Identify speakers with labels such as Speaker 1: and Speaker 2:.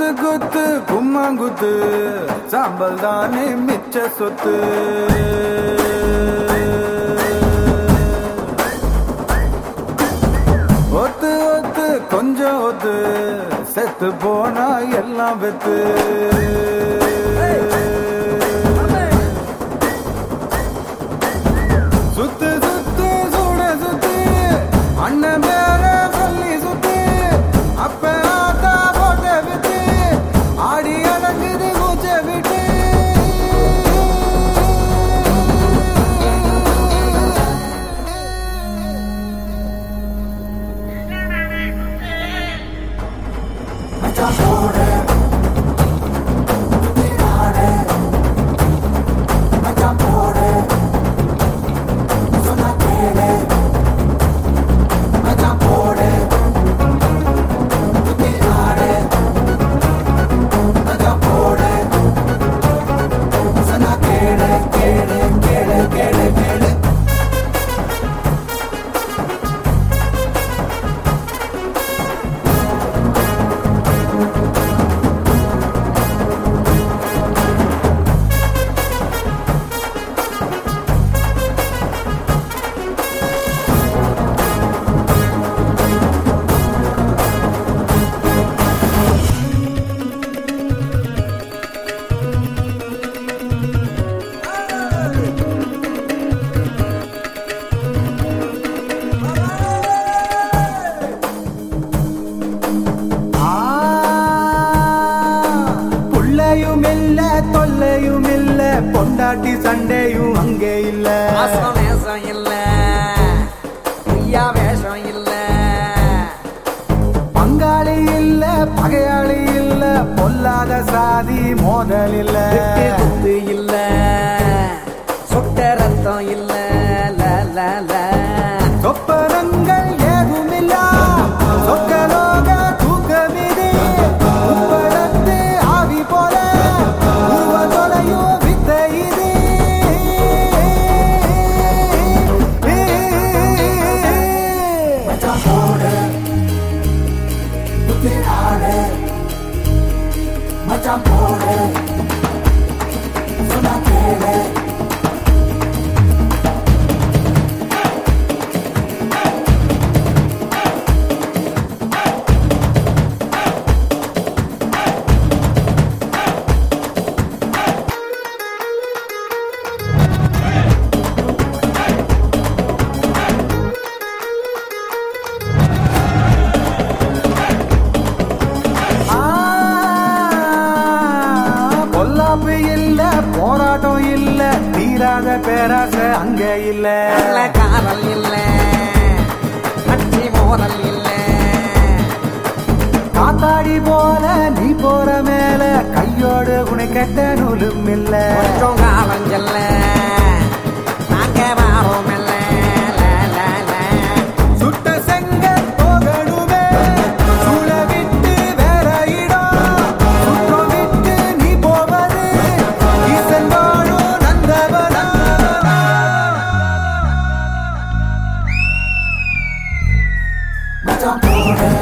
Speaker 1: குத்து குத்து கும்மாங்குத்து சாம்பல் தானே மிச்ச சொத்து ஒத்து ஒத்து கொஞ்சம் ஒத்து செத்து போனா எல்லாம் வெத்து சுத்து சுத்து சுட சுத்து அண்ணன் பேர சொல்லி சுத்து அப்ப ஆத்தா போட்ட விட்டு ஆடி அடங்குது மூச்ச விட்டு புள்ளையும் இல்ல தொல்லையும் இல்ல பொண்டாட்டி சண்டையும் அங்கே இல்ல
Speaker 2: மாசம் நேசம் இல்ல பொய்யா வேஷம் இல்ல
Speaker 1: பங்காளி இல்ல பகையாளி இல்ல பொல்லாத சாதி மோதல் இல்ல
Speaker 2: வெட்டு குத்து இல்ல சொட்ட ரத்தம் இல்ல ல, ல, ல.
Speaker 1: சொப்பனங்கள் ஏதும் இல்ல சொக்கலோக தூக்கமிது உப்பளத்து ஆவி போல உருவ தொலையும் வித்தை இது ஆ, பொல்லாப்பு இல்ல போராட்டம் இல்ல தீராத பேராசை அங்க இல்ல
Speaker 2: நல்ல காதல் இல்ல கட்சி மோதல் இல்ல
Speaker 1: காத்தாடி போல நீ போற மேல கையோடு உனை கெட்ட நூலும் இல்ல
Speaker 2: கொஞ்சம் காலம் செல்ல நாங்க வாரோம் இல்ல ல, ல, ல.
Speaker 1: சுட்ட செங்க போகணுமே சூழ விட்டு வேற இடம் சுற்றம் விட்டு நீ போவது ஈசன் வாழும் நந்தவனா
Speaker 3: மச்சான் போடு